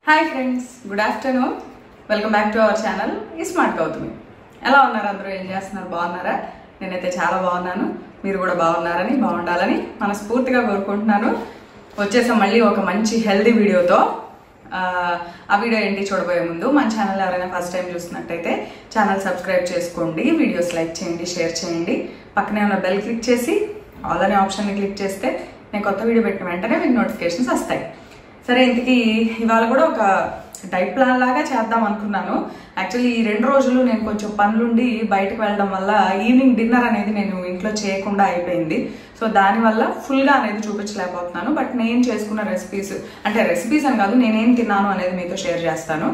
hi friends good afternoon welcome back to our channel ఈ smart Gautami ఎలా ఉన్నారు అందరూ ఏం చేస్తున్నారు బాగున్నారా నేనైతే చాలా బాగున్నాను మీరు కూడా బాగున్నారని బాగుండాలని మనస్ఫూర్తిగా కోరుకుంటున్నాను వచ్చేసాం మళ్ళీ ఒక మంచి హెల్దీ వీడియోతో ఆ, ఆ వీడియో ఏంటి చూడబోయే ముందు మన ఛానల్ ఎవరైనా ఫస్ట్ టైం చూస్తున్నట్టయితే ఛానల్ సబ్స్క్రైబ్ చేసుకోండి వీడియోస్ లైక్ చేయండి షేర్ చేయండి పక్కనే ఉన్న బెల్ క్లిక్ చేసి ఆల్ అనే ఆప్షన్ని క్లిక్ చేస్తే నేను కొత్త వీడియో పెట్టిన వెంటనే మీకు నోటిఫికేషన్స్ వస్తాయి సరే ఇంతకీ ఇవాళ కూడా ఒక డైట్ ప్లాన్ లాగా చేద్దాం అనుకున్నాను యాక్చువల్లీ ఈ రెండు రోజులు నేను కొంచెం పనులుండి బయటకు వెళ్ళడం వల్ల ఈవినింగ్ డిన్నర్ అనేది నేను ఇంట్లో చేయకుండా అయిపోయింది సో దానివల్ల ఫుల్గా అనేది చూపించలేకపోతున్నాను బట్ నేను చేసుకున్న రెసిపీస్ అంటే రెసిపీస్ అని కాదు నేనేం తిన్నాను అనేది మీతో షేర్ చేస్తాను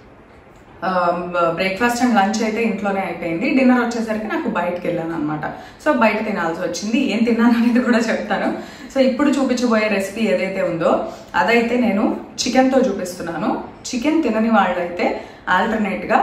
బ్రేక్ఫాస్ట్ అండ్ లంచ్ అయితే ఇంట్లోనే అయిపోయింది డిన్నర్ వచ్చేసరికి నాకు బయటకు వెళ్ళాను అనమాట సో బయట తినాల్సి వచ్చింది ఏం తిన్నాను అనేది కూడా చెప్తాను సో ఇప్పుడు చూపించబోయే రెసిపీ ఏదైతే ఉందో అదైతే నేను చికెన్తో చూపిస్తున్నాను చికెన్ తినని వాళ్ళైతే ఆల్టర్నేట్గా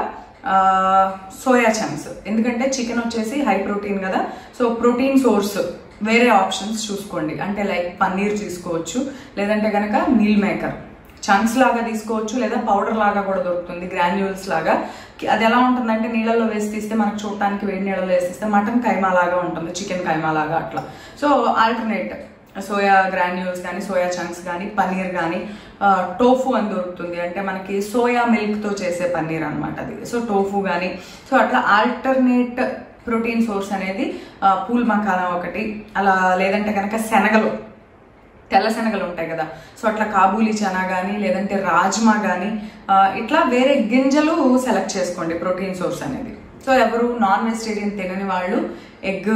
సోయా చంక్స్ ఎందుకంటే చికెన్ వచ్చేసి హై ప్రోటీన్ కదా సో ప్రోటీన్ సోర్స్ వేరే ఆప్షన్స్ చూసుకోండి అంటే లైక్ పన్నీర్ తీసుకోవచ్చు లేదంటే కనుక మీల్ మేకర్ చంక్స్ లాగా తీసుకోవచ్చు లేదా పౌడర్ లాగా కూడా దొరుకుతుంది గ్రాన్యూల్స్ లాగా అది ఎలా ఉంటుందంటే నీళ్ళల్లో వేసి తీస్తే మనకు చూడటానికి వేడి నీళ్ళలో వేసి తీస్తే మటన్ కైమా లాగా ఉంటుంది చికెన్ కైమా లాగా అట్లా సో ఆల్టర్నేట్ సోయా గ్రాన్యూల్స్ కానీ సోయా చంక్స్ కానీ పన్నీర్ కానీ టోఫు అని దొరుకుతుంది అంటే మనకి సోయా మిల్క్తో చేసే పన్నీర్ అనమాట అది సో టోఫు కానీ సో అట్లా ఆల్టర్నేట్ ప్రోటీన్ సోర్స్ అనేది ఆ, పూల్ మకానా ఒకటి అలా లేదంటే కనుక శనగలు తెల్ల శనగలు ఉంటాయి కదా సో అట్లా కాబూలి చనా కానీ లేదంటే రాజ్మా కానీ ఇట్లా వేరే గింజలు సెలెక్ట్ చేసుకోండి ప్రోటీన్ సోర్స్ అనేది సో ఎవరు నాన్ వెజిటేరియన్ తినని వాళ్ళు ఎగ్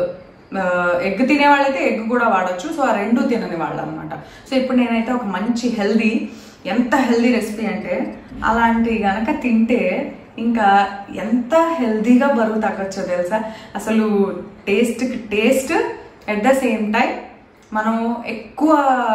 ఎగ్ తినే వాళ్ళైతే ఎగ్ కూడా వాడచ్చు సో ఆ రెండు తినని వాళ్ళు అనమాట సో ఇప్పుడు నేనైతే ఒక మంచి హెల్దీ ఎంత హెల్దీ రెసిపీ అంటే అలాంటి గనక తింటే ఇంకా ఎంత హెల్దీగా బరువు తగ్గొచ్చో తెలుసా అసలు టేస్ట్కి taste at the same time మనం ఎక్కువ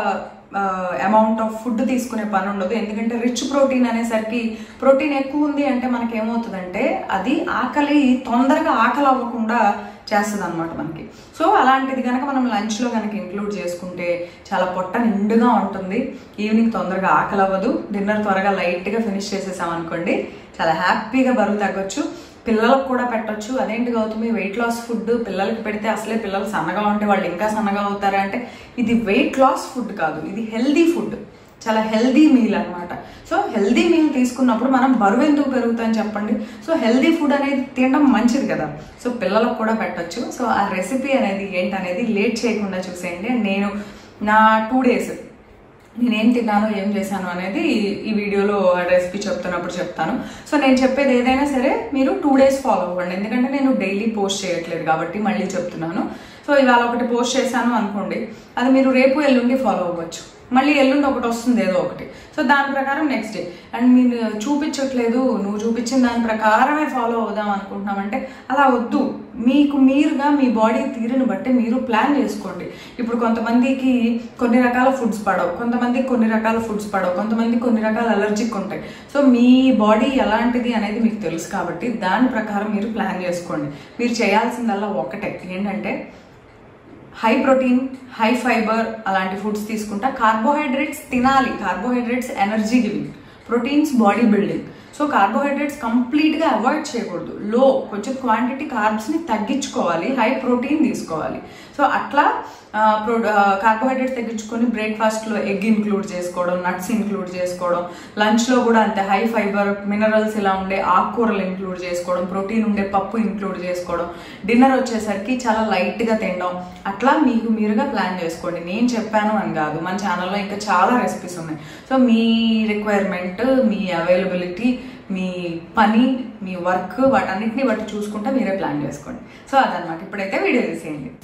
అమౌంట్ ఆఫ్ ఫుడ్ తీసుకునే పని ఉండదు ఎందుకంటే రిచ్ ప్రోటీన్ అనేసరికి ప్రోటీన్ ఎక్కువ ఉంది అంటే మనకి ఏమవుతుందంటే అది ఆకలి తొందరగా ఆకలి అవ్వకుండా చేస్తుంది అనమాట మనకి సో అలాంటిది కనుక మనం లంచ్లో కనుక ఇంక్లూడ్ చేసుకుంటే చాలా పొట్ట నిండుగా ఉంటుంది ఈవినింగ్ తొందరగా ఆకలి అవ్వదు డిన్నర్ త్వరగా లైట్గా ఫినిష్ చేసేసాం అనుకోండి చాలా హ్యాపీగా బరువు తగ్గొచ్చు పిల్లలకు కూడా పెట్టొచ్చు అదేంటి గౌతమి వెయిట్ లాస్ ఫుడ్ పిల్లలకి పెడితే అసలే పిల్లలు సన్నగా ఉంటే వాళ్ళు ఇంకా సన్నగా అవుతారా అంటే ఇది వెయిట్ లాస్ ఫుడ్ కాదు ఇది హెల్దీ ఫుడ్ చాలా హెల్దీ మీల్ అన్నమాట సో హెల్దీ మీల్ తీసుకున్నప్పుడు మనం బరువు ఎందుకు పెరుగుతాయని చెప్పండి సో హెల్దీ ఫుడ్ అనేది తినడం మంచిది కదా సో పిల్లలకు కూడా పెట్టొచ్చు సో ఆ రెసిపీ అనేది ఏంటనేది లేట్ చేయకుండా చూసేయండి అండ్ నేను నా టూ డేస్ నేనేం తిన్నాను ఏం చేశాను అనేది ఈ వీడియోలో రెసిపీ చెప్తున్నప్పుడు చెప్తాను సో నేను చెప్పేది ఏదైనా సరే మీరు టూ డేస్ ఫాలో అవ్వండి ఎందుకంటే నేను డైలీ పోస్ట్ చేయట్లేదు కాబట్టి మళ్ళీ చెప్తున్నాను సో ఇవాళ ఒకటి పోస్ట్ చేశాను అనుకోండి అది మీరు రేపు ఎల్లుండి ఫాలో అవ్వచ్చు మళ్ళీ ఎల్లుండి ఒకటి వస్తుంది ఏదో ఒకటి సో దాని ప్రకారం నెక్స్ట్ డే అండ్ మీరు చూపించట్లేదు నువ్వు చూపించిన దాని ప్రకారమే ఫాలో అవుదాం అనుకుంటున్నామంటే అలా వద్దు మీకు మీరుగా మీ బాడీ తీరుని బట్టి మీరు ప్లాన్ చేసుకోండి ఇప్పుడు కొంతమందికి కొన్ని రకాల ఫుడ్స్ పడవు కొంతమందికి కొన్ని రకాల ఫుడ్స్ పడవు కొంతమందికి కొన్ని రకాల అలర్జిక్ ఉంటాయి సో మీ బాడీ ఎలాంటిది అనేది మీకు తెలుసు కాబట్టి దాని ప్రకారం మీరు ప్లాన్ చేసుకోండి మీరు చేయాల్సిందల్లా ఒకటే ఏంటంటే హై ప్రోటీన్ హై ఫైబర్ అలాంటి ఫుడ్స్ తీసుకుంటా కార్బోహైడ్రేట్స్ తినాలి carbohydrates energy giving proteins body building so carbohydrates కంప్లీట్గా అవాయిడ్ చేయకూడదు లో కొంచెం క్వాంటిటీ కార్బ్స్ని తగ్గించుకోవాలి హై ప్రోటీన్ తీసుకోవాలి సో అట్లా ప్రో కార్బోహైడ్రేట్స్ తగ్గించుకొని బ్రేక్ఫాస్ట్లో ఎగ్ ఇంక్లూడ్ చేసుకోవడం నట్స్ ఇంక్లూడ్ చేసుకోవడం లంచ్లో కూడా అంతే హై ఫైబర్ మినరల్స్ ఇలా ఉండే ఆకుకూరలు ఇంక్లూడ్ చేసుకోవడం ప్రోటీన్ ఉండే పప్పు ఇంక్లూడ్ చేసుకోవడం డిన్నర్ వచ్చేసరికి చాలా లైట్గా తినడం అట్లా మీకు మీరుగా ప్లాన్ చేసుకోండి నేను చెప్పాను అని కాదు మన ఛానల్లో ఇంకా చాలా రెసిపీస్ ఉన్నాయి సో మీ రిక్వైర్మెంట్ మీ అవైలబిలిటీ మీ పని మీ వర్క్ వాటన్నిటిని బట్టి చూసుకుంటే మీరే ప్లాన్ చేసుకోండి సో అదనమాట ఇప్పుడైతే వీడియో తీసేయండి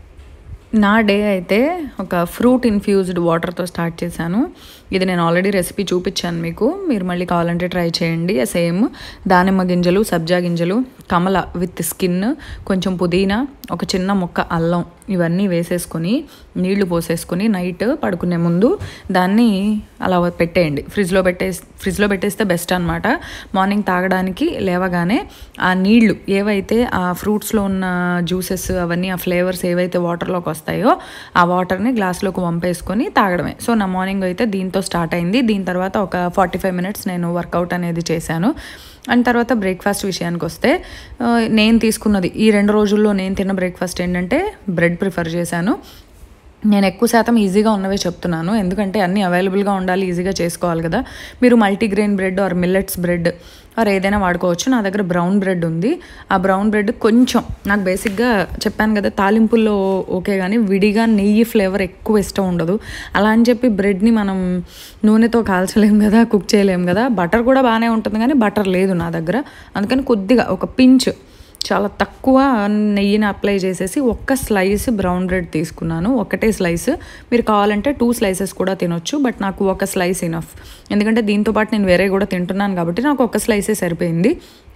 నా డే అయితే ఒక ఫ్రూట్ ఇన్ఫ్యూజ్డ్ వాటర్తో స్టార్ట్ చేశాను ఇది నేను ఆల్రెడీ రెసిపీ చూపించాను మీకు మీరు మళ్ళీ కావాలంటే ట్రై చేయండి సేమ్ దానిమ్మ గింజలు సబ్జా గింజలు కమల విత్ స్కిన్ కొంచెం పుదీనా ఒక చిన్న ముక్క అల్లం ఇవన్నీ వేసేసుకొని నీళ్లు పోసేసుకొని నైట్ పడుకునే ముందు దాన్ని అలా పెట్టేయండి ఫ్రిడ్జ్లో పెట్టే ఫ్రిడ్జ్లో పెట్టేస్తే బెస్ట్ అనమాట మార్నింగ్ తాగడానికి లేవగానే ఆ నీళ్లు ఏవైతే ఆ ఫ్రూట్స్లో ఉన్న జ్యూసెస్ అవన్నీ ఆ ఫ్లేవర్స్ ఏవైతే వాటర్లోకి వస్తాయో ఆ వాటర్ని గ్లాస్లోకి వంపేసుకొని తాగడమే సో నా మార్నింగ్ అయితే దీంతో స్టార్ట్ అయింది దీని తర్వాత ఒక ఫార్టీ ఫైవ్ మినిట్స్ నేను వర్కౌట్ అనేది చేశాను అండ్ తర్వాత బ్రేక్ఫాస్ట్ విషయానికి వస్తే ఆ, నేను తీసుకున్నది ఈ రెండు రోజుల్లో నేను తిన్న బ్రేక్ఫాస్ట్ ఏంటంటే బ్రెడ్ ప్రిఫర్ చేశాను నేను ఎక్కువ శాతం ఈజీగా ఉన్నవే చెప్తున్నాను ఎందుకంటే అన్నీ అవైలబుల్గా ఉండాలి ఈజీగా చేసుకోవాలి కదా మీరు multigrain bread or millets bread or ఏదైనా వాడుకోవచ్చు నా దగ్గర బ్రౌన్ బ్రెడ్ ఉంది ఆ బ్రౌన్ బ్రెడ్ కొంచెం నాకు బేసిక్గా చెప్పాను కదా తాలింపుల్లో ఓకే కానీ విడిగా నెయ్యి ఫ్లేవర్ ఎక్కువ ఇష్టం ఉండదు అలా అని చెప్పి బ్రెడ్ని మనం నూనెతో కాల్చలేం కదా కుక్ చేయలేం కదా బటర్ కూడా బాగానే ఉంటుంది కానీ బటర్ లేదు నా దగ్గర అందుకని కొద్దిగా ఒక పించ్ చాలా తక్కువ నెయ్యిని అప్లై చేసేసి ఒక్క స్లైస్ బ్రౌన్ బ్రెడ్ తీసుకున్నాను ఒకటే స్లైస్ మీరు కావాలంటే టూ స్లైసెస్ కూడా తినొచ్చు బట్ నాకు ఒక స్లైస్ ఇనఫ్ ఎందుకంటే దీంతో పాటు నేను వేరే కూడా తింటున్నాను కాబట్టి నాకు ఒక స్లైసే సరిపోయింది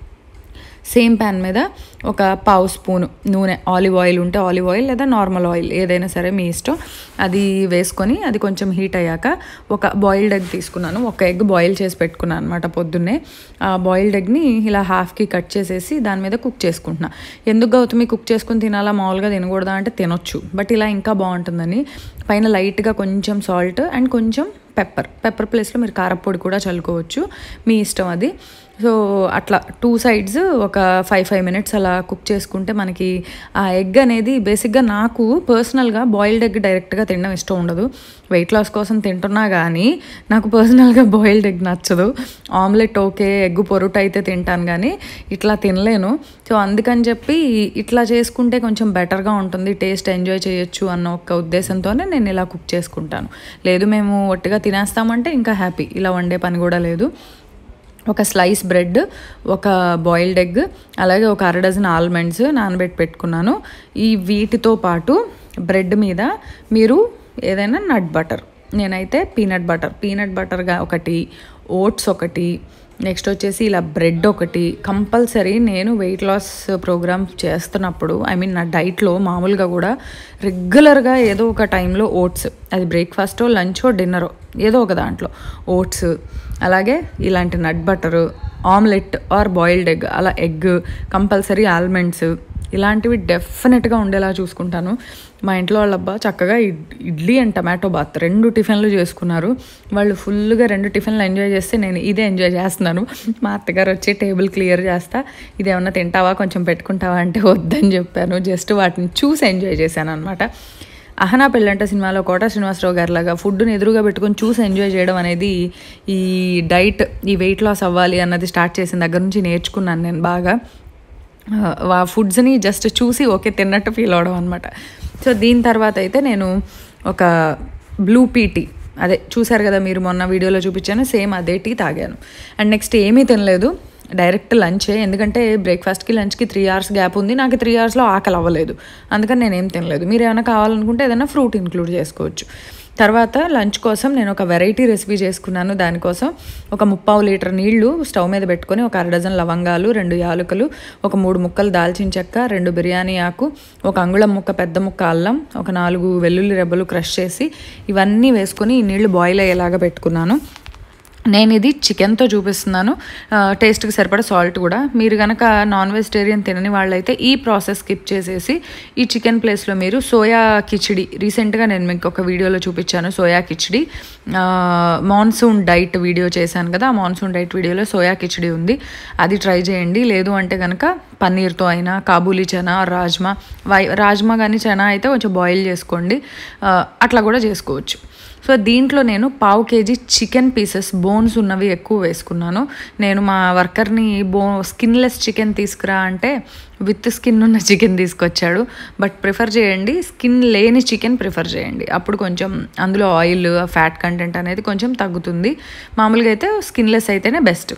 సేమ్ ప్యాన్ మీద ఒక పావు స్పూన్ నూనె ఆలివ్ ఆయిల్ ఉంటే ఆలివ్ ఆయిల్ లేదా నార్మల్ ఆయిల్ ఏదైనా సరే మీ ఇష్టం అది వేసుకొని అది కొంచెం హీట్ అయ్యాక ఒక బాయిల్డ్ ఎగ్ తీసుకున్నాను ఒక ఎగ్ బాయిల్ చేసి పెట్టుకున్నాను అనమాట పొద్దున్నే ఆ బాయిల్డ్ ఎగ్ని ఇలా హాఫ్కి కట్ చేసేసి దాని మీద కుక్ చేసుకుంటున్నా ఎందుకు గౌతమి కుక్ చేసుకుని తినాలా మామూలుగా తినకూడదా అంటే తినొచ్చు బట్ ఇలా ఇంకా బాగుంటుందని పైన లైట్గా కొంచెం సాల్ట్ అండ్ కొంచెం పెప్పర్ పెప్పర్ ప్లేస్లో మీరు కారపొడి కూడా చల్లుకోవచ్చు మీ ఇష్టం అది సో అట్లా టూ సైడ్స్ ఒక ఫైవ్ ఫైవ్ మినిట్స్ అలా కుక్ చేసుకుంటే మనకి ఆ ఎగ్ అనేది బేసిక్గా నాకు పర్సనల్గా బాయిల్డ్ ఎగ్ డైరెక్ట్గా తినడం ఇష్టం ఉండదు వెయిట్ లాస్ కోసం తింటున్నా కానీ నాకు పర్సనల్గా బాయిల్డ్ ఎగ్ నచ్చదు ఆమ్లెట్ ఓకే ఎగ్ పొరుట అయితే తింటాను కానీ ఇట్లా తినలేను సో అందుకని చెప్పి ఇట్లా చేసుకుంటే కొంచెం బెటర్గా ఉంటుంది టేస్ట్ ఎంజాయ్ చేయొచ్చు అన్న ఒక ఉద్దేశంతోనే నేను ఇలా కుక్ చేసుకుంటాను లేదు మేము ఒట్టిగా తినేస్తామంటే ఇంకా హ్యాపీ ఇలా వండే పని కూడా లేదు ఒక స్లైస్ బ్రెడ్ ఒక బాయిల్డ్ ఎగ్ అలాగే ఒక అర డజన్ ఆల్మండ్స్ నానబెట్టి పెట్టుకున్నాను ఈ వీటితో పాటు బ్రెడ్ మీద మీరు ఏదైనా నట్ బటర్ నేనైతే పీనట్ బటర్ పీనట్ బటర్గా ఒకటి ఓట్స్ ఒకటి నెక్స్ట్ వచ్చేసి ఇలా బ్రెడ్ ఒకటి కంపల్సరీ నేను వెయిట్ లాస్ ప్రోగ్రామ్ చేస్తున్నప్పుడు ఐ మీన్ నా డైట్లో మామూలుగా కూడా రెగ్యులర్గా ఏదో ఒక టైంలో ఓట్స్ అది బ్రేక్ఫాస్టో లంచో డిన్నరో ఏదో ఒక దాంట్లో ఓట్స్ అలాగే ఇలాంటి nut butter omelette or boiled egg అలా ఎగ్ కంపల్సరీ ఆల్మండ్స్ ఇలాంటివి డెఫినెట్గా ఉండేలా చూసుకుంటాను మా ఇంట్లో వాళ్ళబ్బా చక్కగా ఇడ్- ఇడ్లీ అండ్ టమాటో బాత్ రెండు టిఫిన్లు చేసుకున్నారు వాళ్ళు ఫుల్గా రెండు టిఫిన్లు ఎంజాయ్ చేస్తే నేను ఇదే ఎంజాయ్ చేస్తున్నాను మా అత్తగారు వచ్చి టేబుల్ క్లియర్ చేస్తా ఇదేమన్నా తింటావా కొంచెం పెట్టుకుంటావా అంటే వద్దని చెప్పాను జస్ట్ వాటిని చూసి ఎంజాయ్ చేశాను అనమాట అహనా పెళ్ళంట సినిమాలో కోట శ్రీనివాసరావు గారిలాగా ఫుడ్ని ఎదురుగా పెట్టుకొని చూసి ఎంజాయ్ చేయడం అనేది ఈ డైట్ ఈ వెయిట్ లాస్ అవ్వాలి అన్నది స్టార్ట్ చేసిన దగ్గర నుంచి నేర్చుకున్నాను నేను బాగా ఆ ఫుడ్స్ని జస్ట్ చూసి ఓకే తిన్నట్టు ఫీల్ అవడం అనమాట సో దీని తర్వాత అయితే నేను ఒక బ్లూ పీ టీ అదే చూశారు కదా మీరు మొన్న వీడియోలో చూపించాను సేమ్ అదే టీ తాగాను అండ్ నెక్స్ట్ ఏమీ తినలేదు డైరెక్ట్ లంచే ఎందుకంటే బ్రేక్ఫాస్ట్కి లంచ్కి త్రీ అవర్స్ గ్యాప్ ఉంది నాకు త్రీ అవర్స్లో ఆకలి అవ్వలేదు అందుకని నేనేం తినలేదు మీరు ఏమైనా కావాలనుకుంటే ఏదైనా ఫ్రూట్ ఇంక్లూడ్ చేసుకోవచ్చు తర్వాత లంచ్ కోసం నేను ఒక వెరైటీ రెసిపీ చేసుకున్నాను దానికోసం ఒక ముప్పావు లీటర్ నీళ్లు స్టవ్ మీద పెట్టుకొని ఒక అర డజన్ లవంగాలు రెండు యాలకులు ఒక మూడు ముక్కలు దాల్చిన చెక్క రెండు బిర్యానీ ఆకు ఒక అంగుళం ముక్క పెద్ద ముక్క అల్లం ఒక నాలుగు వెల్లుల్లి రెబ్బలు క్రష్ చేసి ఇవన్నీ వేసుకొని ఈ నీళ్లు బాయిల్ అయ్యేలాగా పెట్టుకున్నాను నేను ఇది చికెన్తో చూపిస్తున్నాను ఆ, టేస్ట్కి సరిపడా సాల్ట్ కూడా మీరు కనుక నాన్ వెజిటేరియన్ తినని వాళ్ళైతే ఈ ప్రాసెస్ స్కిప్ చేసేసి ఈ చికెన్ ప్లేస్లో మీరు సోయా కిచిడి రీసెంట్గా నేను మీకు ఒక వీడియోలో చూపించాను సోయా కిచిడి ఆ, మాన్సూన్ డైట్ వీడియో చేశాను కదా ఆ మాన్సూన్ డైట్ వీడియోలో సోయా కిచిడి ఉంది అది ట్రై చేయండి లేదు అంటే కనుక పన్నీర్తో అయినా కాబూలీ చనా రాజ్మా వై రాజ్మా కానీ చనా అయితే కొంచెం బాయిల్ చేసుకోండి ఆ, అట్లా కూడా చేసుకోవచ్చు సో దీంట్లో నేను పావు కేజీ చికెన్ పీసెస్ బోన్స్ ఉన్నవి ఎక్కువ వేసుకున్నాను నేను మా వర్కర్ని బో స్కిన్లెస్ చికెన్ తీసుకురా అంటే విత్ స్కిన్ ఉన్న చికెన్ తీసుకొచ్చాడు బట్ ప్రిఫర్ చేయండి స్కిన్ లేని చికెన్ ప్రిఫర్ చేయండి అప్పుడు కొంచెం అందులో ఆయిల్ ఫ్యాట్ కంటెంట్ అనేది కొంచెం తగ్గుతుంది మామూలుగా అయితే స్కిన్లెస్ అయితేనే బెస్ట్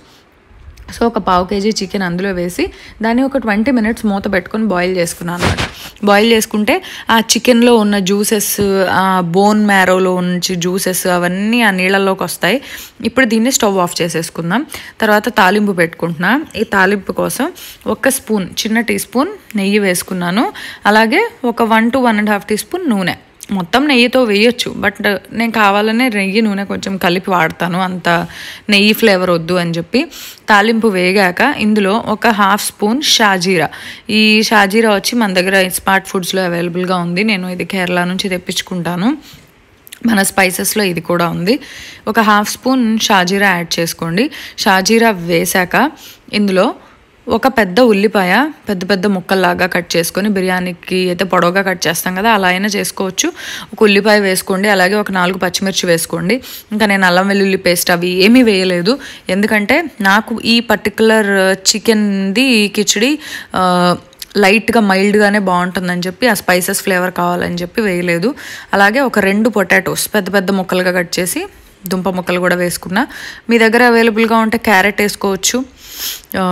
సో ఒక పావు కేజీ చికెన్ అందులో వేసి దాన్ని ఒక ట్వంటీ మినిట్స్ మూత పెట్టుకొని బాయిల్ చేసుకున్నాను అనమాట బాయిల్ చేసుకుంటే ఆ చికెన్లో ఉన్న జ్యూసెస్ ఆ బోన్ మ్యారోలో నుంచి జ్యూసెస్ అవన్నీ ఆ నీళ్ళల్లోకి వస్తాయి ఇప్పుడు దీన్ని స్టవ్ ఆఫ్ చేసేసుకుందాం తర్వాత తాలింపు పెట్టుకుంటున్నా ఈ తాలింపు కోసం ఒక స్పూన్ చిన్న టీ స్పూన్ నెయ్యి వేసుకున్నాను అలాగే ఒక one two one and half teaspoon నూనె మొత్తం నెయ్యితో వేయొచ్చు బట్ నేను కావాలనే నెయ్యి నూనె కొంచెం కలిపి వాడతాను అంత నెయ్యి ఫ్లేవర్ వద్దు అని చెప్పి తాలింపు వేగాక ఇందులో ఒక హాఫ్ స్పూన్ షాజీరా ఈ షాజీరా వచ్చి మన దగ్గర స్మార్ట్ ఫుడ్స్లో అవైలబుల్గా ఉంది నేను ఇది కేరళ నుంచి తెప్పించుకుంటాను మన స్పైసెస్లో ఇది కూడా ఉంది ఒక హాఫ్ స్పూన్ షాజీరా యాడ్ చేసుకోండి షాజీరా వేశాక ఇందులో ఒక పెద్ద ఉల్లిపాయ పెద్ద పెద్ద ముక్కల్లాగా కట్ చేసుకొని బిర్యానీకి అయితే పొడవుగా కట్ చేస్తాం కదా అలా అయినా చేసుకోవచ్చు ఒక ఉల్లిపాయ వేసుకోండి అలాగే ఒక నాలుగు పచ్చిమిర్చి వేసుకోండి ఇంకా నేను అల్లం వెల్లుల్లి పేస్ట్ అవి ఏమీ వేయలేదు ఎందుకంటే నాకు ఈ పర్టికులర్ చికెన్ది కిచిడి ఆ, లైట్గా మైల్డ్గానే బాగుంటుందని చెప్పి ఆ స్పైసెస్ ఫ్లేవర్ కావాలని చెప్పి వేయలేదు అలాగే ఒక రెండు పొటాటోస్ పెద్ద పెద్ద ముక్కలుగా కట్ చేసి దుంప ముక్కలు కూడా వేసుకున్నా మీ దగ్గర అవైలబుల్గా ఉంటే క్యారెట్ వేసుకోవచ్చు ఆ,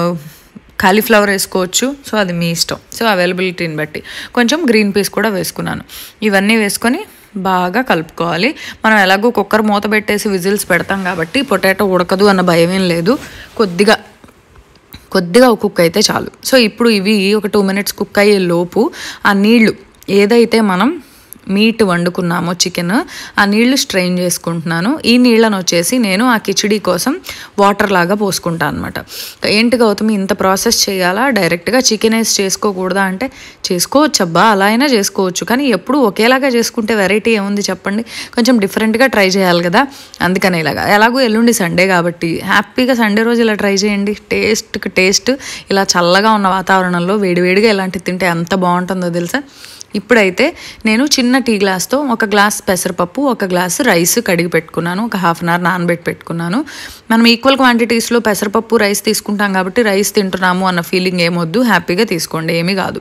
కాలీఫ్లవర్ వేసుకోవచ్చు సో అది మీ ఇష్టం సో అవైలబిలిటీని బట్టి కొంచెం గ్రీన్ పీస్ కూడా వేసుకున్నాను ఇవన్నీ వేసుకొని బాగా కలుపుకోవాలి మనం ఎలాగో కుక్కర్ మూత పెట్టేసి విజిల్స్ పెడతాం కాబట్టి పొటాటో ఉడకదు అన్న భయం ఏం లేదు కొద్దిగా కొద్దిగా కుక్ అయితే చాలు సో ఇప్పుడు ఇవి ఒక టూ మినిట్స్ కుక్ అయ్యే లోపు ఆ నీళ్లు ఏదైతే మనం మీట్ వండుకున్నామో చికెన్ ఆ నీళ్లు స్ట్రెయిన్ చేసుకుంటున్నాను ఈ నీళ్ళను వచ్చేసి నేను ఆ కిచిడి కోసం వాటర్ లాగా పోసుకుంటాను అనమాట ఏంటి గౌతమి ఇంత ప్రాసెస్ చేయాలా డైరెక్ట్గా చికెన్ వేసి చేసుకోకూడదా అంటే చేసుకోవచ్చు అబ్బా అలా అయినా చేసుకోవచ్చు కానీ ఎప్పుడు ఒకేలాగా చేసుకుంటే వెరైటీ ఏముంది చెప్పండి కొంచెం డిఫరెంట్గా ట్రై చేయాలి కదా అందుకనే ఇలాగా ఎలాగో ఎల్లుండి సండే కాబట్టి హ్యాపీగా సండే రోజు ఇలా ట్రై చేయండి టేస్ట్కి టేస్ట్ ఇలా చల్లగా ఉన్న వాతావరణంలో వేడివేడిగా ఇలాంటివి తింటే ఎంత బాగుంటుందో తెలుసా ఇప్పుడైతే నేను చిన్న టీ గ్లాస్తో ఒక గ్లాస్ పెసరపప్పు ఒక గ్లాస్ రైస్ కడిగి పెట్టుకున్నాను ఒక హాఫ్ అన్ అవర్ నానబెట్టి పెట్టుకున్నాను మనం ఈక్వల్ క్వాంటిటీస్లో పెసరపప్పు రైస్ తీసుకుంటాం కాబట్టి రైస్ తింటున్నాము అన్న ఫీలింగ్ ఏమొద్దు హ్యాపీగా తీసుకోండి ఏమీ కాదు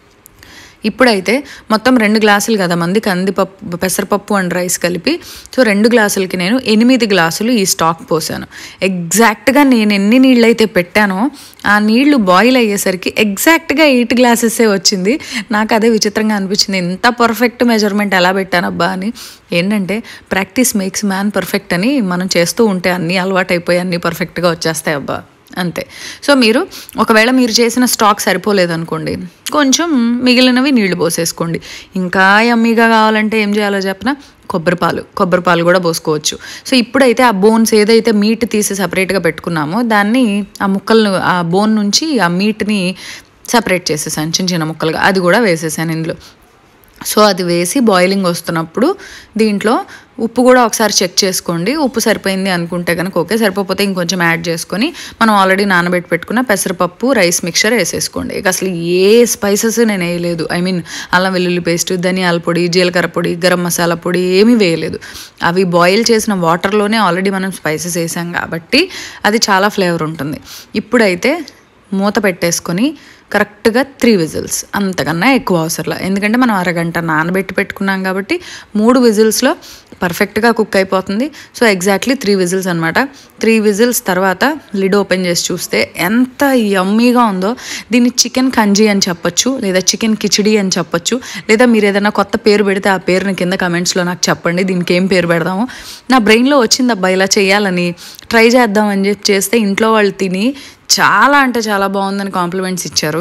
ఇప్పుడైతే మొత్తం రెండు గ్లాసులు కదా మంది కందిపప్పు పెసరపప్పు అండ్ రైస్ కలిపి సో రెండు గ్లాసులకి నేను ఎనిమిది గ్లాసులు ఈ స్టాక్ పోసాను ఎగ్జాక్ట్గా నేను ఎన్ని నీళ్ళు అయితే పెట్టానో ఆ నీళ్లు బాయిల్ అయ్యేసరికి ఎగ్జాక్ట్గా ఎయిట్ గ్లాసెసే వచ్చింది నాకు అదే విచిత్రంగా అనిపించింది ఇంత పర్ఫెక్ట్ మెజర్మెంట్ ఎలా పెట్టానబ్బా అని ఏంటంటే ప్రాక్టీస్ మేక్స్ మ్యాన్ పర్ఫెక్ట్ అని మనం చేస్తూ ఉంటే అన్నీ అలవాటైపోయి అన్నీ పర్ఫెక్ట్గా వచ్చేస్తాయి అబ్బా అంతే సో మీరు ఒకవేళ మీరు చేసిన స్టాక్ సరిపోలేదనుకోండి కొంచెం మిగిలినవి నీళ్లు పోసేసుకోండి ఇంకా యమ్మీగా కావాలంటే ఏం చేయాలో చెప్పిన కొబ్బరిపాలు కొబ్బరిపాలు కూడా పోసుకోవచ్చు సో ఇప్పుడైతే ఆ బోన్స్ ఏదైతే మీట్ తీసి సపరేట్గా పెట్టుకున్నామో దాన్ని ఆ ముక్కలను ఆ బోన్ నుంచి ఆ మీట్ని సపరేట్ చేసేసాను చిన్న చిన్న ముక్కలుగా అది కూడా వేసేసాను ఇందులో సో అది వేసి బాయిలింగ్ వస్తున్నప్పుడు దీంట్లో ఉప్పు కూడా ఒకసారి చెక్ చేసుకోండి ఉప్పు సరిపోయింది అనుకుంటే కనుక ఓకే సరిపోతే ఇంకొంచెం యాడ్ చేసుకొని మనం ఆల్రెడీ నానబెట్టి పెట్టుకున్న పెసరపప్పు రైస్ మిక్చర్ వేసేసుకోండి ఇక అసలు ఏ స్పైసెస్ నేను వేయలేదు ఐ మీన్ అల్లం వెల్లుల్లి పేస్ట్ ధనియాల పొడి జీలకర్ర పొడి గరం మసాలా పొడి ఏమీ వేయలేదు అవి బాయిల్ చేసిన వాటర్లోనే ఆల్రెడీ మనం స్పైసెస్ వేసాం కాబట్టి అది చాలా ఫ్లేవర్ ఉంటుంది ఇప్పుడైతే మూత పెట్టేసుకొని కరెక్ట్గా త్రీ విజిల్స్ అంతకన్నా ఎక్కువ అవసరంలా ఎందుకంటే మనం అరగంట నానబెట్టి పెట్టుకున్నాం కాబట్టి మూడు విజిల్స్లో పర్ఫెక్ట్గా కుక్ అయిపోతుంది సో ఎగ్జాక్ట్లీ త్రీ విజిల్స్ అనమాట త్రీ విజిల్స్ తర్వాత లిడ్ ఓపెన్ చేసి చూస్తే ఎంత యమ్మీగా ఉందో దీన్ని చికెన్ కంజీ అని చెప్పొచ్చు లేదా చికెన్ కిచిడి అని చెప్పొచ్చు లేదా మీరు ఏదైనా కొత్త పేరు పెడితే ఆ పేరుని కింద కమెంట్స్లో నాకు చెప్పండి దీనికి ఏం పేరు పెడదాము నా బ్రెయిన్లో వచ్చింది అబ్బా ఇలా చేయాలని ట్రై చేద్దామని చెప్పి చేస్తే ఇంట్లో వాళ్ళు తిని చాలా అంటే చాలా బాగుందని కాంప్లిమెంట్స్ ఇచ్చారు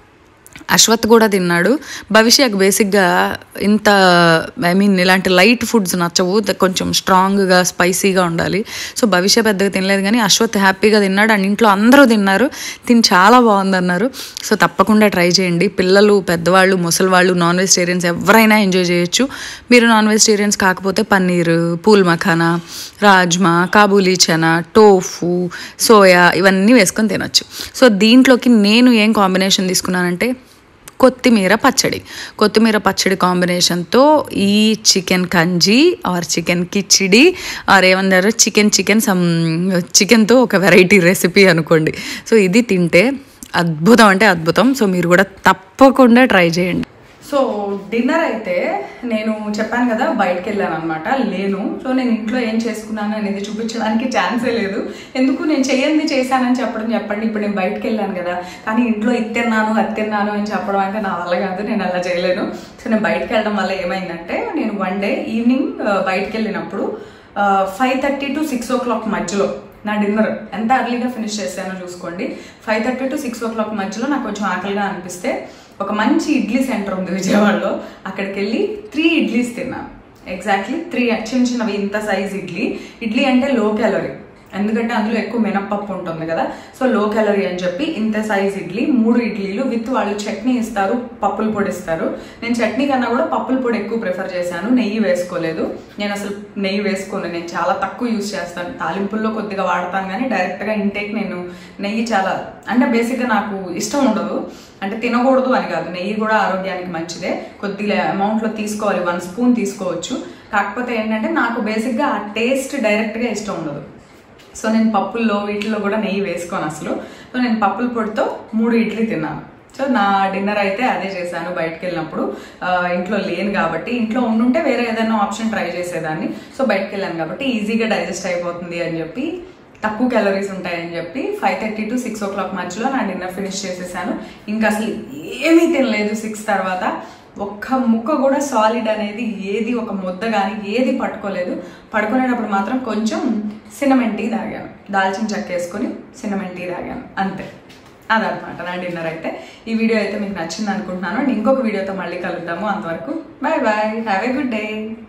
అశ్వత్ కూడా తిన్నాడు భవిష్యక్ బేసిక్గా ఇంత ఐ మీన్ ఇలాంటి లైట్ ఫుడ్స్ నచ్చవు ద- కొంచెం స్ట్రాంగ్గా స్పైసీగా ఉండాలి సో భవిష్య పెద్దగా తినలేదు కానీ అశ్వత్ హ్యాపీగా తిన్నాడు అండ్ ఇంట్లో అందరూ తిన్నారు తిని చాలా బాగుందన్నారు సో తప్పకుండా ట్రై చేయండి పిల్లలు పెద్దవాళ్ళు ముసలివాళ్ళు నాన్ వెజిటేరియన్స్ ఎవరైనా ఎంజాయ్ చేయొచ్చు మీరు నాన్ వెజిటేరియన్స్ కాకపోతే పన్నీర్ పూల్ మఖానా రాజ్మా కాబూలీ చనా టోఫు సోయా ఇవన్నీ వేసుకొని తినొచ్చు సో దీంట్లోకి నేను ఏం కాంబినేషన్ తీసుకున్నానంటే కొత్తిమీర పచ్చడి కొత్తిమీర పచ్చడి కాంబినేషన్తో ఈ chicken kanji or chicken khichdi or ఏమన్నారు చికెన్ చికెన్ సమ్ చికెన్తో ఒక వెరైటీ రెసిపీ అనుకోండి సో ఇది తింటే అద్భుతం అంటే అద్భుతం సో మీరు కూడా తప్పకుండా ట్రై చేయండి సో డిన్నర్ అయితే నేను చెప్పాను కదా బయటకు వెళ్ళాను అనమాట లేను సో నేను ఇంట్లో ఏం చేసుకున్నాను అనేది చూపించడానికి ఛాన్సే లేదు ఎందుకు నేను చేయండి చేశానని చెప్పడం చెప్పండి ఇప్పుడు నేను బయటకు వెళ్ళాను కదా కానీ ఇంట్లో ఇది తిన్నాను అది తిన్నాను అని చెప్పడం అంటే నా వల్ల కాదు నేను అలా చేయలేను సో నేను బయటకు వెళ్ళడం వల్ల ఏమైందంటే నేను వన్ డే ఈవినింగ్ బయటకు వెళ్ళినప్పుడు five thirty to six o'clock మధ్యలో నా డిన్నర్ ఎంత అర్లీగా ఫినిష్ చేశానో చూసుకోండి five thirty to six o'clock మధ్యలో నాకు కొంచెం ఆకలిగా అనిపిస్తే ఒక మంచి ఇడ్లీ సెంటర్ ఉంది విజయవాడలో అక్కడికి వెళ్ళి త్రీ ఇడ్లీస్ తిన్నాను ఎగ్జాక్ట్లీ త్రీ చిన్న చిన్నవి ఇంత సైజ్ ఇడ్లీ ఇడ్లీ అంటే లో క్యాలరీ ఎందుకంటే అందులో ఎక్కువ మినప్పప్పు ఉంటుంది కదా సో లో క్యాలరీ అని చెప్పి ఇంత సైజ్ ఇడ్లీ మూడు ఇడ్లీలు విత్ వాళ్ళు చట్నీ ఇస్తారు పప్పుల పొడి ఇస్తారు నేను చట్నీ కన్నా కూడా పప్పుల పొడి ఎక్కువ ప్రిఫర్ చేశాను నెయ్యి వేసుకోలేదు నేను అసలు నెయ్యి వేసుకోను నేను చాలా తక్కువ యూస్ చేస్తాను తాలింపుల్లో కొద్దిగా వాడతాను కానీ డైరెక్ట్గా ఇంటేక్ నేను నెయ్యి చాలా అంటే బేసిక్గా నాకు ఇష్టం ఉండదు అంటే తినకూడదు అని కాదు నెయ్యి కూడా ఆరోగ్యానికి మంచిదే కొద్దిగా అమౌంట్లో తీసుకోవాలి వన్ స్పూన్ తీసుకోవచ్చు కాకపోతే ఏంటంటే నాకు బేసిక్గా ఆ టేస్ట్ డైరెక్ట్గా ఇష్టం ఉండదు సో నేను పప్పుల్లో వీటిల్లో కూడా నెయ్యి వేసుకోను అసలు సో నేను పప్పుల పొడితో మూడు ఇడ్లీ తిన్నాను సో నా డిన్నర్ అయితే అదే చేశాను బయటకు వెళ్ళినప్పుడు ఆ, ఇంట్లో లేను కాబట్టి ఇంట్లో ఉండుంటే వేరే ఏదైనా ఆప్షన్ ట్రై చేసేదాన్ని సో బయటకు వెళ్ళాను కాబట్టి ఈజీగా డైజెస్ట్ అయిపోతుంది అని చెప్పి తక్కువ క్యాలరీస్ ఉంటాయని చెప్పి five thirty to six o'clock మధ్యలో నా డిన్నర్ ఫినిష్ చేసేసాను ఇంకా అసలు ఏమీ తినలేదు సిక్స్ తర్వాత ఒక్క ముక్క కూడా సాలిడ్ అనేది ఏది ఒక ముద్ద కానీ ఏది పట్టుకోలేదు పడుకునేటప్పుడు మాత్రం కొంచెం సినమెన్ టీ తాగాను దాల్చిన చెక్క వేసుకొని సినమెన్ టీ తాగాను అంతే అదనమాట నా డిన్నర్ అయితే ఈ వీడియో అయితే మీకు నచ్చింది అనుకుంటున్నాను అండ్ ఇంకొక వీడియోతో మళ్ళీ కలుద్దాము అంతవరకు bye bye have a good day